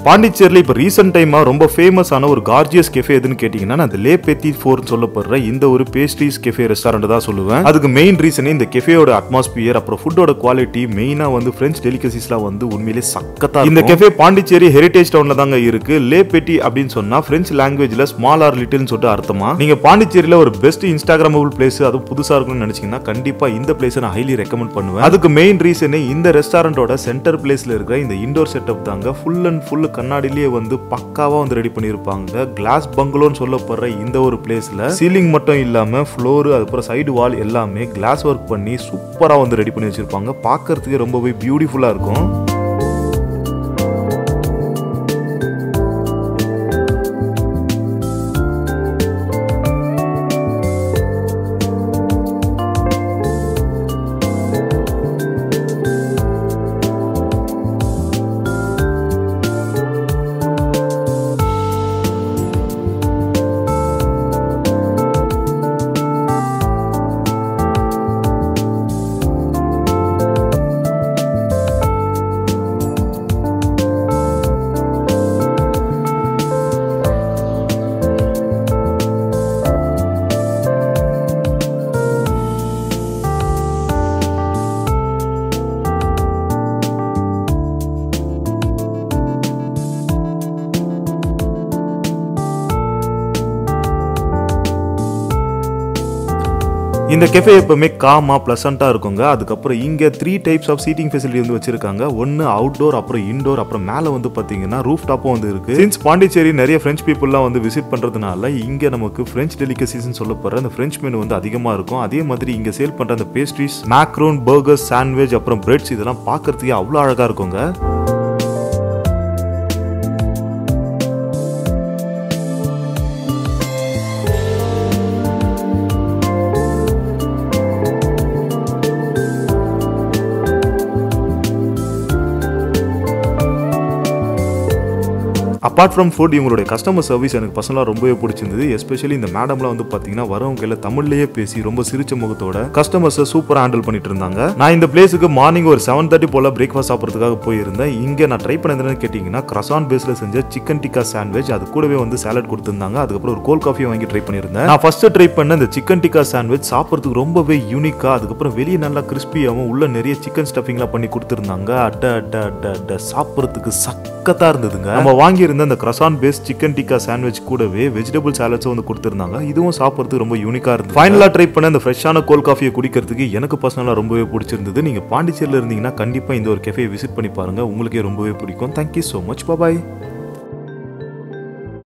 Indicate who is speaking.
Speaker 1: பாண்டிச்சேரியில் இப்போ ரீசெண்ட் டைமா ரொம்ப ஃபேமஸான ஒரு கார்ஜியஸ் கெஃபே எதுன்னு கேட்டிங்கன்னா நான் அந்த லே பெத்தி ஃபோர்னு சொல்லப்படுற இந்த ஒரு பேஸ்ட்ரீஸ் கெஃபே ரெஸ்டாரண்ட் தான் சொல்லுவேன் அதுக்கு மெயின் ரீசனே இந்த கெஃபேயோட அட்மாஸ்பியர் அப்புறம் ஃபுட்டோட குவாலிட்டி மெயினா வந்து பிரெஞ்ச் டெலிகசிஸ்லாம் வந்து உண்மையிலே சக்கத்தா இந்த கெஃபே பாண்டிச்சேரி ஹெரிடேஜ் டவுன்ல தாங்க இருக்கு லே பெட்டி அப்படின்னு சொன்னா பிரெஞ்ச் லாங்குவேஜ்ல ஸ்மால் ஆர் லிட்டில்னு சொல்லிட்டு அர்த்தமா நீங்க பாண்டிச்சேரியில ஒரு பெஸ்ட் இன்ஸ்டாகிராமபிள் பிளேஸ் அதுவும் புதுசா இருக்கும்னு நினைச்சீங்கன்னா கண்டிப்பா இந்த பிளேஸை நான் ஹைலி ரெக்கமெண்ட் பண்ணுவேன் அதுக்கு மெயின் ரீசனே இந்த ரெஸ்டாரண்டோட சென்டர் பிளேஸ்ல இருக்கிற இந்த இண்டோர் செட்டப் தாங்க ஃபுல் அண்ட் ஃபுல் கண்ணாடிலேயே வந்து பக்காவா வந்து ரெடி பண்ணியிருப்பாங்க கிளாஸ் பங்களோன்னு சொல்லப்படுற இந்த ஒரு பிளேஸ்ல சீலிங் மட்டும் இல்லாம ஃப்ளோர் அதுக்கப்புறம் சைடு வால் எல்லாமே கிளாஸ் ஒர்க் பண்ணி சூப்பரா வந்து ரெடி பண்ணி வச்சிருப்பாங்க பார்க்கறதுக்கு ரொம்பவே பியூட்டிஃபுல்லா இருக்கும் இந்த கெஃபே எப்பவுமே காமா ப்ளசண்ட்டாக இருக்குங்க அதுக்கப்புறம் இங்கே three types of seating facility வந்து வச்சிருக்காங்க ஒன்று அவுட்டோர் அப்புறம் இன்டோர் அப்புறம் மேலே வந்து பார்த்தீங்கன்னா ரூஃப் டாப்பும் வந்து இருக்கு சின்ஸ் பாண்டிச்சேரி நிறைய ஃப்ரெஞ்ச் பீப்புளெலாம் வந்து விசிட் பண்ணுறதுனால இங்கே நமக்கு ஃப்ரெஞ்ச் டெலிகசிஸ்னு சொல்லப்படுற அந்த ஃப்ரெஞ்ச் மெனு வந்து அதிகமாக இருக்கும் அதே மாதிரி இங்கே சேல் பண்ணுற அந்த பேஸ்ட்ரீஸ் மேக்ரோன் பர்கர்ஸ் சாண்ட்விச் அப்புறம் பிரெட்ஸ் இதெல்லாம் பார்க்கறதுக்கே அவ்வளோ அழகாக இருக்குங்க அப்பார்ட் ஃப்ரம் ஃபுட் இவங்களுடைய கஸ்டமர் சர்வீஸ் எனக்கு பர்சனலாக ரொம்பவே பிடிச்சிருந்தது எஸ்பெஷலி இந்த மேடம்லாம் வந்து பார்த்தீங்கன்னா வரவங்க எல்லாம் தமிழ்லேயே பேசி ரொம்ப சிரிச்ச முகத்தோட கஸ்டமர்ஸை சூப்பராக ஹேண்டில் பண்ணிட்டு இருந்தாங்க நான் இந்த பிளேஸுக்கு மார்னிங் ஒரு செவன் தேர்ட்டி போல பிரேக்ஃபாஸ்ட் சாப்பிட்றதுக்காக போயிருந்தேன் இங்கே நான் ட்ரை பண்ணதுன்னு கேட்டிங்கன்னா கிரசான் பேஸில் செஞ்ச சிக்கன் டிக்கா சாண்ட்விச் அது கூடவே வந்து சாலட் கொடுத்துருந்தாங்க அதுக்கப்புறம் ஒரு கோல் காஃபி வாங்கி ட்ரை பண்ணியிருந்தேன் நான் ஃபர்ஸ்ட் ட்ரை பண்ண இந்த சிக்கன் டிக்கா சாண்ட்விச் சாப்பிட்றதுக்கு ரொம்பவே யூனிக்காக அதுக்கப்புறம் வெளியே நல்லா கிறிஸ்பியாகவும் உள்ள நிறைய சிக்கன் ஸ்டஃபிங்லாம் பண்ணி கொடுத்துருந்தாங்க அட்ட அட்ட அட்ட அட்ட சாப்பிட்றதுக்கு சக்கத்தா இருந்ததுங்க நம்ம வாங்கியிருந்த அந்த croissant base chicken tikka sandwich கூடவே வெஜிடபிள் சாலட்ஸும் வந்து கொடுத்துருந்தாங்க இதுவும் சாப்பிட்றதுக்கு ரொம்ப யூனிக்காக இருந்தது ஃபைனலாக ட்ரை பண்ண அந்த ஃப்ரெஷ்ஷான கோல் காஃபியை குடிக்கிறதுக்கு எனக்கு பர்சனலாக ரொம்பவே பிடிச்சிருந்தது நீங்கள் பாண்டிச்சேரியில் இருந்தீங்கன்னா கண்டிப்பாக இந்த ஒரு கெஃபே விசிட் பண்ணி பாருங்க உங்களுக்கே ரொம்பவே பிடிக்கும் தேங்க்யூ ஸோ மச் பாய்